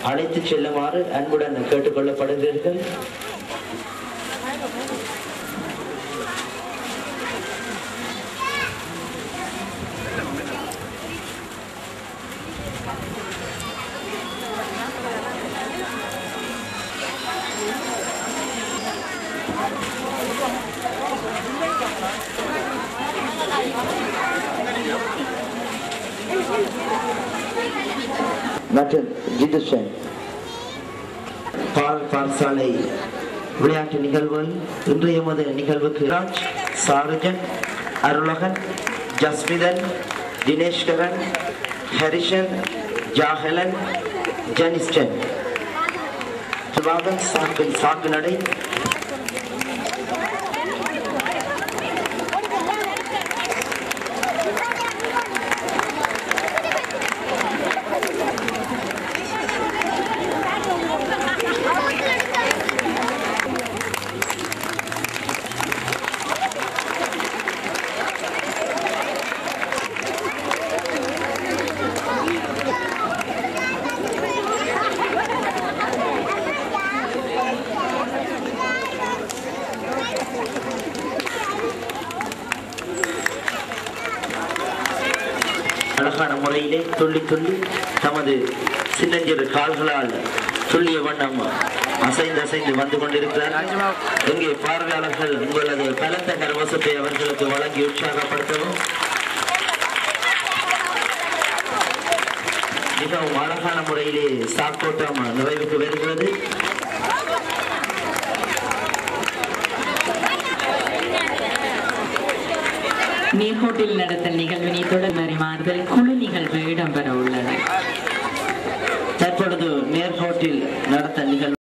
அழைத்துச் செல்லுமாறு அன்புடன் கேட்டுக்கொள்ளப்படுகிறீர்கள் மற்றும் ஜிதுஷன் பால் பாடசாலை விளையாட்டு நிகழ்வுகள் இன்றைய முதல் நிகழ்வுக்கு ராஜ் சாருஜன் அருளகன் ஜஸ்மிதன் தினேஷ்கரன் ஹரிஷன் ஜாஹலன் ஜனிஸ்டன் சுபாகன் சாக்கு சாக்கு நடை அழகான முறையிலே துள்ளி துள்ளி தமது சின்னஞ்சிறு கால்களால் துள்ளிய வண்ணம் அசைந்து அசைந்து வந்து கொண்டிருக்கிறார்கள் இங்கே பார்வையாளர்கள் உங்களது பலத்த கரவசத்தை அவர்களுக்கு வழங்கி உற்சாகப்படுத்தவும் மிகவும் அழகான முறையிலே சாக்கோட்டம் நிறைவுக்கு வருகிறது நீர்கோட்டில் நடத்தல் நிகழ்வினை தொடர் பரிமாறுதல் குழு நிகழ்வு இடம்பெற உள்ளது தற்பொழுது நேர்கோட்டில் நடத்த நிகழ்வு